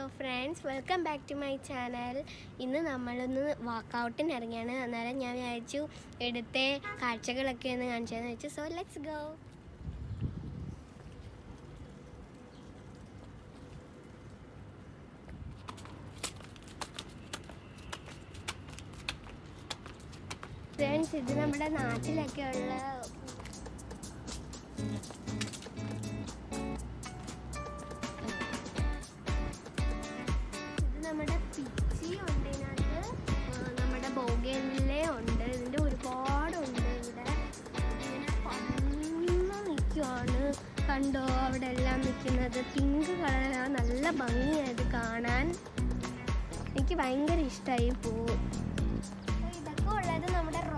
friends welcome back to my channel ഇന്ന് നമ്മളൊന്ന് വാക്കൗട്ടിന് ഇറങ്ങിയാണ് അന്നേരം ഞാൻ വിചാരിച്ചു എടുത്ത കാഴ്ചകളൊക്കെ ഒന്ന് കാണിച്ചതെന്ന് വെച്ചു സോ ലെറ്റ്സ് ഗോ ഫ്രണ്ട്സ് ഇത് നമ്മുടെ നാട്ടിലൊക്കെ ഉള്ള ഇത് നമ്മുടെ പിച്ചി ഉണ്ട് ഇതിനകത്ത് ആ, നമ്മുടെ ബോഗയിലെ ഉണ്ട് ഇതിൻ്റെ ഒരുപാടുണ്ട് ഇവിടെ ഇങ്ങനെ പന്ന് നിൽക്കുവാണ് കണ്ടോ അവിടെ എല്ലാം നിൽക്കുന്നത് പിങ്ക് കളറാണ് നല്ല ഭംഗിയായത് കാണാൻ എനിക്ക് ഭയങ്കര ഇഷ്ടമായി പൂ ഇതൊക്കെ ഉള്ളത് നമ്മുടെ